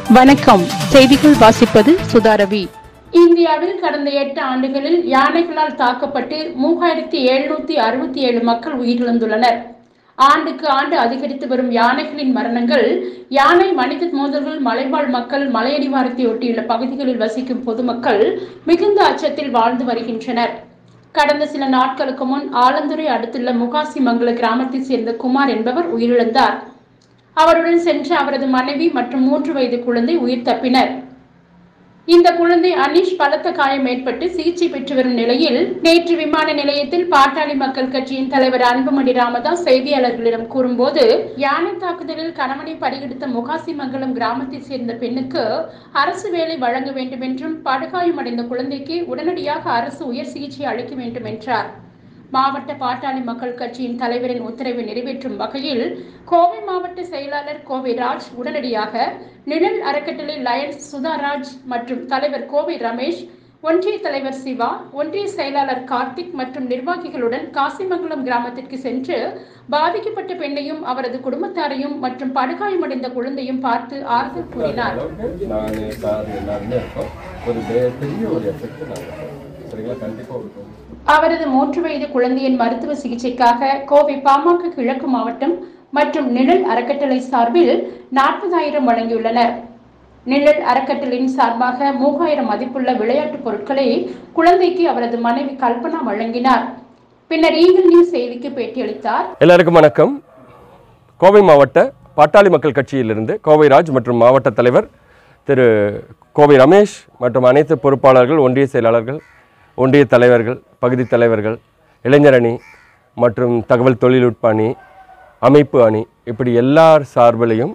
வணக்கம் செய்திகள் வாசிப்பது சுதாரவி இந்தியாவில் கடந்த எட்டு ஆண்டுகளில் யானைகளால் தாக்கப்பட்டு மூவாயிரத்தி எழுநூத்தி அறுபத்தி ஏழு மக்கள் உயிரிழந்துள்ளனர் ஆண்டுக்கு ஆண்டு அதிகரித்து வரும் யானைகளின் மரணங்கள் யானை மனித மோதல்கள் மலைவாழ் மக்கள் மலையடிவாரத்தை ஒட்டியுள்ள பகுதிகளில் வசிக்கும் பொதுமக்கள் மிகுந்த அச்சத்தில் வாழ்ந்து வருகின்றனர் கடந்த சில நாட்களுக்கு முன் ஆலந்துறை அடுத்துள்ள முகாசிமங்கல கிராமத்தைச் சேர்ந்த குமார் என்பவர் உயிரிழந்தார் அவருடன் சென்ற அவரது மனைவி மற்றும் மூன்று வயது குழந்தை உயிர் தப்பினர் இந்த குழந்தை அனீஷ் பலத்த காயம் ஏற்பட்டு சிகிச்சை பெற்று வரும் நிலையில் நேற்று விமான நிலையத்தில் பாட்டாளி மக்கள் கட்சியின் தலைவர் அன்புமணி ராமதாஸ் செய்தியாளர்களிடம் கூறும்போது யானை தாக்குதலில் கணவனை பறிகெடுத்த முகாசிமங்கலம் கிராமத்தைச் சேர்ந்த பெண்ணுக்கு அரசு வேலை வழங்க வேண்டும் என்றும் படுகாயமடைந்த குழந்தைக்கு உடனடியாக அரசு உயர் சிகிச்சை அளிக்க வேண்டும் என்றார் மாவட்ட பாட்டாளி மக்கள் கட்சியின் தலைவரின் உத்தரவை நிறைவேற்றும் வகையில் கோவை மாவட்ட செயலாளர் கோவை ராஜ் உடனடியாக நிழல் அறக்கட்டளை லயன்ஸ் சுதாராஜ் மற்றும் தலைவர் கோவை ரமேஷ் ஒன்றிய தலைவர் சிவா ஒன்றிய செயலாளர் கார்த்திக் மற்றும் நிர்வாகிகளுடன் காசிமங்கலம் கிராமத்திற்கு சென்று பாதிக்கப்பட்ட பெண்ணையும் அவரது குடும்பத்தாரையும் மற்றும் படுகாயமடைந்த குழந்தையும் பார்த்து ஆறுதல் கூறினார் அளவுக்கு நான் சார் எல்லாருமே இருக்கோம் ஒரு பெ- பெரிய ஒரு எஃபெக்ட் நாங்கள் சரிங்களா கண்டிப்பாக இருக்கும் அவரது மூன்று வயது குழந்தையின் மருத்துவ சிகிச்சைக்காக கோவை பாமக கிழக்கு மாவட்டம் மற்றும் நிழல் அறக்கட்டளை சார்பில் நாற்பதாயிரம் வழங்கியுள்ளனர் நிழல் அறக்கட்டளையின் சார்பாக மூவாயிரம் மதிப்புள்ள விளையாட்டுப் பொருட்களை குழந்தைக்கு அவரது மனைவி கல்பனா வழங்கினார் பின்னர் ஈகிள் நியூஸ் செய்திக்கு பேட்டியளித்தார் எல்லாருக்கும் வணக்கம் கோவை மாவட்ட பாட்டாளி மக்கள் கட்சியிலிருந்து கோவை ராஜ் மற்றும் மாவட்ட தலைவர் திரு கோவை ரமேஷ் மற்றும் அனைத்து பொறுப்பாளர்கள் ஒன்றிய செயலாளர்கள் ஒன்றிய தலைவர்கள் பகுதி தலைவர்கள் இளைஞர் அணி மற்றும் தகவல் தொழில்நுட்ப அணி அமைப்பு அணி இப்படி எல்லார் சார்பிலையும்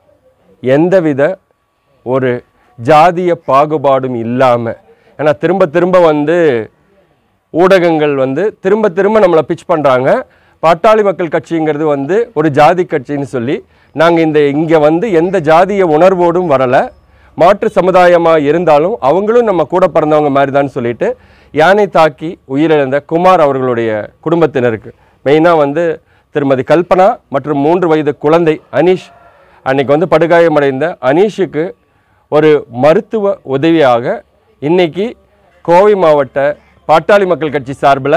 எந்தவித ஒரு ஜாதிய பாகுபாடும் இல்லாமல் ஏன்னா திரும்ப திரும்ப வந்து ஊடகங்கள் வந்து திரும்ப திரும்ப நம்மளை பிச் பண்ணுறாங்க பாட்டாளி மக்கள் கட்சிங்கிறது வந்து ஒரு ஜாதி கட்சின்னு சொல்லி நாங்கள் இந்த இங்கே வந்து எந்த ஜாதிய உணர்வோடும் வரலை மாற்று சமுதாயமாக இருந்தாலும் அவங்களும் நம்ம கூட பிறந்தவங்க மாதிரி தான் சொல்லிட்டு யானை தாக்கி உயிரிழந்த குமார் அவர்களுடைய குடும்பத்தினருக்கு மெயினாக வந்து திருமதி கல்பனா மற்றும் மூன்று வயது குழந்தை அனீஷ் அன்னைக்கு வந்து படுகாயமடைந்த அனீஷுக்கு ஒரு மருத்துவ உதவியாக இன்னைக்கு கோவை மாவட்ட பாட்டாளி மக்கள் கட்சி சார்பில்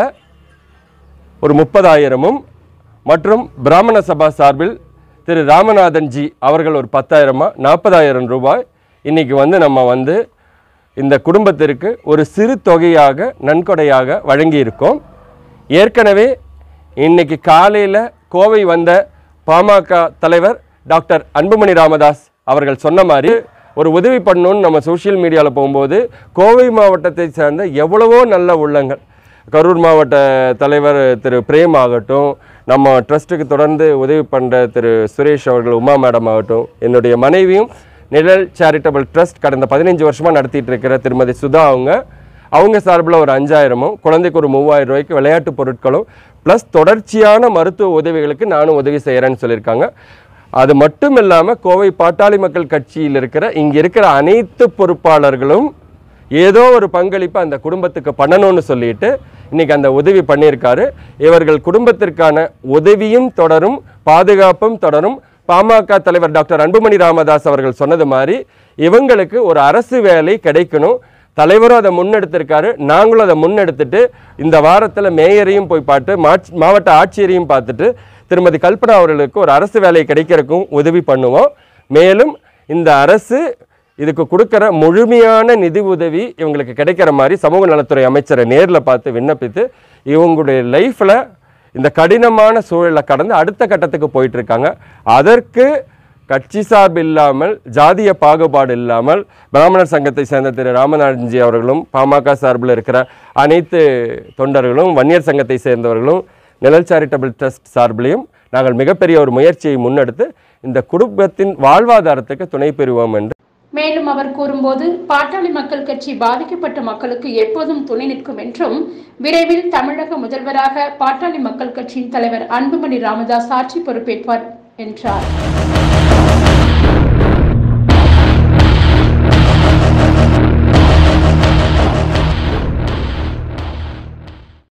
ஒரு முப்பதாயிரமும் மற்றும் பிராமண சபா சார்பில் திரு ராமநாதன் ஜி அவர்கள் ஒரு பத்தாயிரமா நாற்பதாயிரம் ரூபாய் இன்னைக்கு வந்து நம்ம வந்து இந்த குடும்பத்திற்கு ஒரு சிறு தொகையாக நன்கொடையாக வழங்கியிருக்கோம் ஏற்கனவே இன்னைக்கு காலையில் கோவை வந்த பாமக தலைவர் டாக்டர் அன்புமணி ராமதாஸ் அவர்கள் சொன்ன மாதிரி ஒரு உதவி பண்ணணும்னு நம்ம சோஷியல் மீடியாவில் போகும்போது கோவை மாவட்டத்தை சேர்ந்த எவ்வளவோ நல்ல உள்ளங்கள் கரூர் மாவட்ட தலைவர் திரு பிரேம் ஆகட்டும் நம்ம ட்ரஸ்ட்டுக்கு தொடர்ந்து உதவி பண்ணுற திரு சுரேஷ் அவர்கள் உமா மேடம் ஆகட்டும் என்னுடைய மனைவியும் நிழல் சேரிட்டபிள் ட்ரஸ்ட் கடந்த பதினஞ்சு வருஷமாக நடத்திட்டு இருக்கிற திருமதி சுதா அவங்க அவங்க சார்பில் ஒரு அஞ்சாயிரமும் குழந்தைக்கு ஒரு மூவாயிரம் ரூபாய்க்கு விளையாட்டு பொருட்களும் ப்ளஸ் தொடர்ச்சியான மருத்துவ உதவிகளுக்கு நானும் உதவி செய்கிறேன்னு சொல்லியிருக்காங்க அது மட்டும் இல்லாமல் கோவை பாட்டாளி மக்கள் கட்சியில் இருக்கிற இங்கே இருக்கிற அனைத்து பொறுப்பாளர்களும் ஏதோ ஒரு பங்களிப்பு அந்த குடும்பத்துக்கு பண்ணணும்னு சொல்லிட்டு இன்னைக்கு அந்த உதவி பண்ணியிருக்காரு இவர்கள் குடும்பத்திற்கான உதவியும் தொடரும் பாதுகாப்பும் தொடரும் பாமக தலைவர் டாக்டர் அன்புமணி ராமதாஸ் அவர்கள் சொன்னது மாதிரி இவங்களுக்கு ஒரு அரசு வேலை கிடைக்கணும் தலைவரும் அதை முன்னெடுத்திருக்காரு நாங்களும் அதை முன்னெடுத்துட்டு இந்த வாரத்தில் மேயரையும் போய் பார்த்து மாட்சி மாவட்ட ஆட்சியரையும் பார்த்துட்டு திருமதி கல்பனா அவர்களுக்கு ஒரு அரசு வேலை கிடைக்கிறதுக்கும் உதவி பண்ணுவோம் மேலும் இந்த அரசு இதுக்கு கொடுக்குற முழுமையான நிதி உதவி இவங்களுக்கு கிடைக்கிற மாதிரி சமூக நலத்துறை அமைச்சரை நேரில் பார்த்து விண்ணப்பித்து இவங்களுடைய லைஃப்பில் இந்த கடினமான சூழலை கடந்து அடுத்த கட்டத்துக்கு போயிட்டு இருக்காங்க அதற்கு கட்சி சார்பு இல்லாமல் ஜாதிய பாகுபாடு இல்லாமல் பிராமணர் சங்கத்தை சேர்ந்த திரு ராமநாதன்ஜி அவர்களும் பாமக சார்பில் இருக்கிற அனைத்து தொண்டர்களும் வன்னியர் சங்கத்தை சேர்ந்தவர்களும் நிழல் சேரிட்டபிள் ட்ரஸ்ட் சார்பிலையும் நாங்கள் மிகப்பெரிய ஒரு முயற்சியை முன்னெடுத்து இந்த குடும்பத்தின் வாழ்வாதாரத்துக்கு துணை பெறுவோம் என்று மேலும் அவர் கூறும்போது பாட்டாளி மக்கள் கட்சி பாதிக்கப்பட்ட மக்களுக்கு எப்போதும் துணை நிற்கும் என்றும் விரைவில் தமிழக முதல்வராக பாட்டாளி மக்கள் கட்சியின் தலைவர் அன்புமணி ராமதாஸ் ஆட்சி பொறுப்பேற்பார் என்றார்